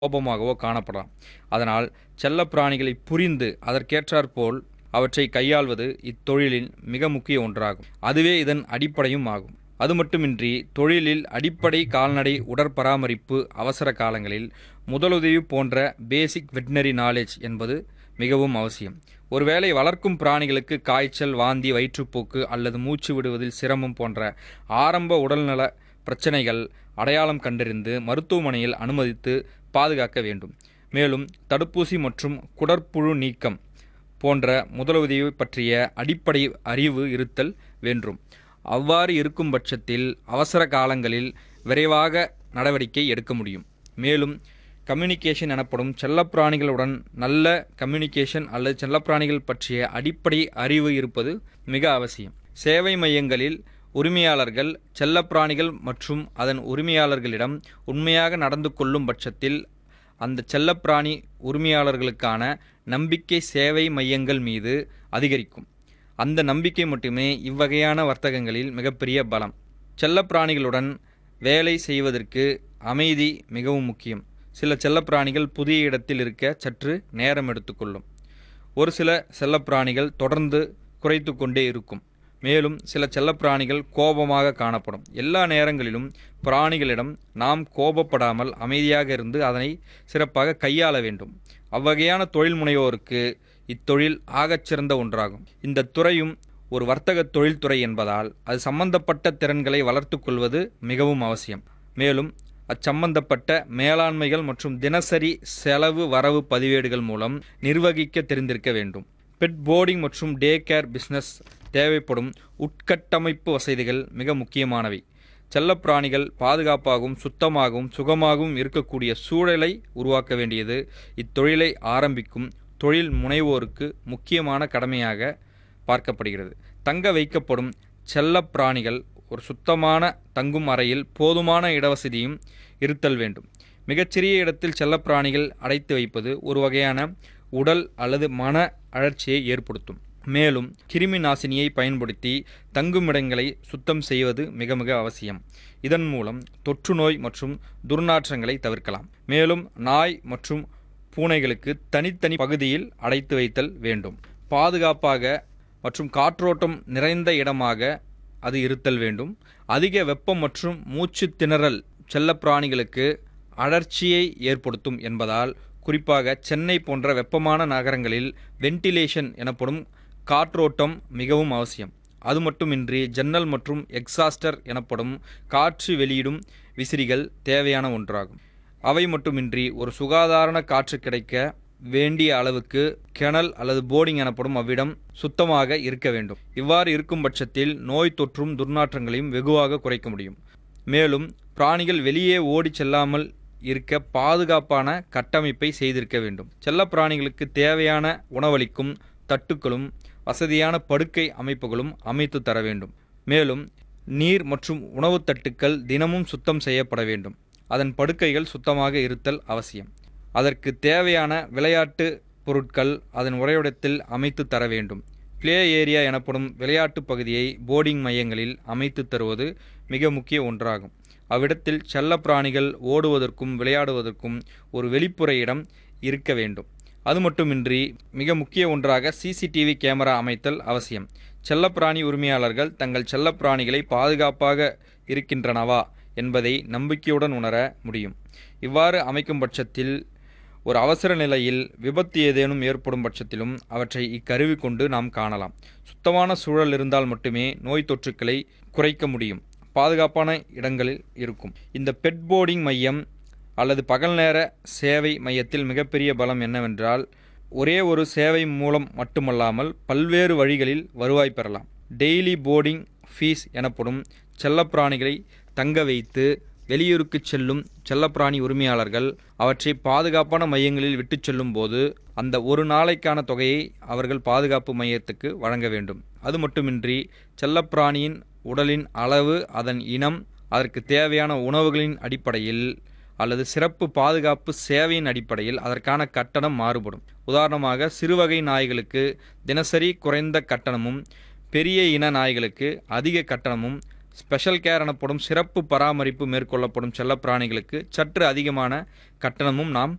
கோபமாகவோ காணப்படலாம் அதனால் செல்லப்பிராணிகளை புரிந்து அதற்கேற்றாற்போல் அவற்றை கையாள்வது இத்தொழிலின் மிக முக்கிய ஒன்றாகும் அதுவே இதன் அடிப்படையும் ஆகும் அது மட்டுமின்றி தொழிலில் அடிப்படை கால்நடை உடற்பராமரிப்பு அவசர காலங்களில் முதலுதவி போன்ற பேசிக் வெட்டினரி நாலேஜ் என்பது மிகவும் அவசியம் ஒருவேளை வளர்க்கும் பிராணிகளுக்கு காய்ச்சல் வாந்தி வயிற்றுப்போக்கு அல்லது மூச்சு விடுவதில் சிரமம் போன்ற ஆரம்ப உடல்நல பிரச்சனைகள் அடையாளம் கண்டறிந்து மருத்துவமனையில் அனுமதித்து பாதுகாக்க வேண்டும் மேலும் தடுப்பூசி மற்றும் குடற்புழு நீக்கம் போன்ற முதலுதவி பற்றிய அடிப்படை அறிவு இருத்தல் வேண்டும் அவ்வாறு இருக்கும் பட்சத்தில் அவசர காலங்களில் விரைவாக நடவடிக்கை எடுக்க முடியும் மேலும் கம்யூனிகேஷன் எனப்படும் செல்லப்பிராணிகளுடன் நல்ல கம்யூனிகேஷன் அல்லது செல்லப்பிராணிகள் பற்றிய அடிப்படை அறிவு இருப்பது மிக அவசியம் சேவை மையங்களில் உரிமையாளர்கள் செல்லப்பிராணிகள் மற்றும் அதன் உரிமையாளர்களிடம் உண்மையாக நடந்து கொள்ளும் பட்சத்தில் அந்த செல்லப்பிராணி உரிமையாளர்களுக்கான நம்பிக்கை சேவை மையங்கள் மீது அதிகரிக்கும் அந்த நம்பிக்கை மட்டுமே இவ்வகையான வர்த்தகங்களில் மிகப்பெரிய பலம் செல்லப்பிராணிகளுடன் வேலை செய்வதற்கு அமைதி மிகவும் முக்கியம் சில செல்லப்பிராணிகள் புதிய இடத்தில் இருக்க சற்று நேரம் எடுத்துக்கொள்ளும் ஒரு சில செல்லப்பிராணிகள் தொடர்ந்து குறைத்து கொண்டே இருக்கும் மேலும் சில செல்லப்பிராணிகள் கோபமாக காணப்படும் எல்லா நேரங்களிலும் பிராணிகளிடம் நாம் கோபப்படாமல் அமைதியாக இருந்து அதனை சிறப்பாக கையாள வேண்டும் அவ்வகையான தொழில் முனைவோருக்கு இத்தொழில் ஆகச்சிறந்த ஒன்றாகும் இந்த துறையும் ஒரு வர்த்தக தொழில்துறை என்பதால் அது சம்பந்தப்பட்ட திறன்களை வளர்த்து கொள்வது மிகவும் அவசியம் மேலும் அச்சம்பந்தப்பட்ட மேலாண்மைகள் மற்றும் தினசரி செலவு வரவு பதிவேடுகள் மூலம் நிர்வகிக்க தெரிந்திருக்க வேண்டும் பெட் போர்டிங் மற்றும் டே கேர் பிஸ்னஸ் தேவைப்படும் உட்கட்டமைப்பு வசதிகள் மிக முக்கியமானவை செல்லப்பிராணிகள் பாதுகாப்பாகவும் சுத்தமாகவும் சுகமாகவும் இருக்கக்கூடிய சூழலை உருவாக்க வேண்டியது இத்தொழிலை ஆரம்பிக்கும் தொழில் முனைவோருக்கு முக்கியமான கடமையாக பார்க்கப்படுகிறது தங்க வைக்கப்படும் செல்லப்பிராணிகள் ஒரு சுத்தமான தங்கும் அறையில் போதுமான இடவசதியும் இருத்தல் வேண்டும் மிகச்சிறிய இடத்தில் செல்லப்பிராணிகள் அடைத்து வைப்பது ஒரு வகையான உடல் அல்லது மன அழற்சியை ஏற்படுத்தும் மேலும் கிருமி நாசினியை பயன்படுத்தி தங்குமிடங்களை சுத்தம் செய்வது மிக மிக அவசியம் இதன் மூலம் தொற்று நோய் மற்றும் துர்நாற்றங்களை தவிர்க்கலாம் மேலும் நாய் மற்றும் பூனைகளுக்கு தனித்தனி பகுதியில் அடைத்து வைத்தல் வேண்டும் பாதுகாப்பாக மற்றும் காற்றோட்டம் நிறைந்த இடமாக அது இருத்தல் வேண்டும் அதிக வெப்பம் மற்றும் மூச்சு திணறல் செல்லப்பிராணிகளுக்கு அழற்சியை ஏற்படுத்தும் என்பதால் குறிப்பாக சென்னை போன்ற வெப்பமான நகரங்களில் வென்டிலேஷன் எனப்படும் காற்றோட்டம் மிகவும் அவசியம் அது மட்டுமின்றி ஜன்னல் மற்றும் எக்ஸாஸ்டர் எனப்படும் காற்று வெளியிடும் விசிறிகள் தேவையான ஒன்றாகும் அவை மட்டுமின்றி ஒரு சுகாதார காற்று கிடைக்க வேண்டிய அளவுக்கு கெனல் அல்லது போர்டிங் எனப்படும் அவ்விடம் சுத்தமாக இருக்க வேண்டும் இவ்வாறு இருக்கும் பட்சத்தில் நோய் தொற்றும் துர்நாற்றங்களையும் வெகுவாக குறைக்க முடியும் மேலும் பிராணிகள் வெளியே ஓடி செல்லாமல் இருக்க பாதுகாப்பான கட்டமைப்பை செய்திருக்க வேண்டும் செல்ல பிராணிகளுக்கு தேவையான உணவளிக்கும் தட்டுக்களும் வசதியான படுக்கை அமைப்புகளும் அமைத்து தர வேண்டும் மேலும் நீர் மற்றும் உணவு தட்டுக்கள் தினமும் சுத்தம் செய்யப்பட வேண்டும் அதன் படுக்கைகள் சுத்தமாக இருத்தல் அவசியம் அதற்கு தேவையான விளையாட்டு பொருட்கள் அதன் உறைவிடத்தில் அமைத்து தர வேண்டும் பிளே ஏரியா எனப்படும் விளையாட்டு பகுதியை போர்டிங் மையங்களில் அமைத்து தருவது மிக முக்கிய ஒன்றாகும் அவ்விடத்தில் செல்லப்பிராணிகள் ஓடுவதற்கும் விளையாடுவதற்கும் ஒரு வெளிப்புற இடம் இருக்க வேண்டும் அது மட்டுமின்றி மிக முக்கிய ஒன்றாக சிசிடிவி கேமரா அமைத்தல் அவசியம் செல்லப்பிராணி உரிமையாளர்கள் தங்கள் செல்லப்பிராணிகளை பாதுகாப்பாக இருக்கின்றனவா என்பதை நம்பிக்கையுடன் உணர முடியும் இவ்வாறு அமைக்கும் பட்சத்தில் ஒரு அவசர நிலையில் விபத்து ஏதேனும் ஏற்படும் பட்சத்திலும் அவற்றை இக்கருவி கொண்டு நாம் காணலாம் சுத்தமான சூழல் இருந்தால் மட்டுமே நோய் தொற்றுக்களை குறைக்க முடியும் பாதுகாப்பான இடங்களில் இருக்கும் இந்த பெட் போர்டிங் மையம் அல்லது பகல் நேர சேவை மையத்தில் மிகப்பெரிய பலம் என்னவென்றால் ஒரே ஒரு சேவை மூலம் மட்டுமல்லாமல் பல்வேறு வழிகளில் வருவாய் பெறலாம் டெய்லி போர்டிங் ஃபீஸ் எனப்படும் செல்லப்பிராணிகளை தங்க வைத்து வெளியூருக்கு செல்லும் செல்லப்பிராணி உரிமையாளர்கள் அவற்றை பாதுகாப்பான மையங்களில் விட்டு செல்லும் போது அந்த ஒரு நாளைக்கான தொகையை அவர்கள் பாதுகாப்பு மையத்துக்கு வழங்க வேண்டும் அது மட்டுமின்றி செல்லப்பிராணியின் உடலின் அளவு அதன் இனம் அதற்கு தேவையான உணவுகளின் அடிப்படையில் அல்லது சிறப்பு பாதுகாப்பு சேவையின் அடிப்படையில் அதற்கான கட்டணம் மாறுபடும் உதாரணமாக சிறுவகை நாய்களுக்கு தினசரி குறைந்த கட்டணமும் பெரிய இன நாய்களுக்கு அதிக கட்டணமும் ஸ்பெஷல் கேர் எனப்படும் சிறப்பு பராமரிப்பு மேற்கொள்ளப்படும் செல்லப்பிராணிகளுக்கு சற்று அதிகமான கட்டணமும் நாம்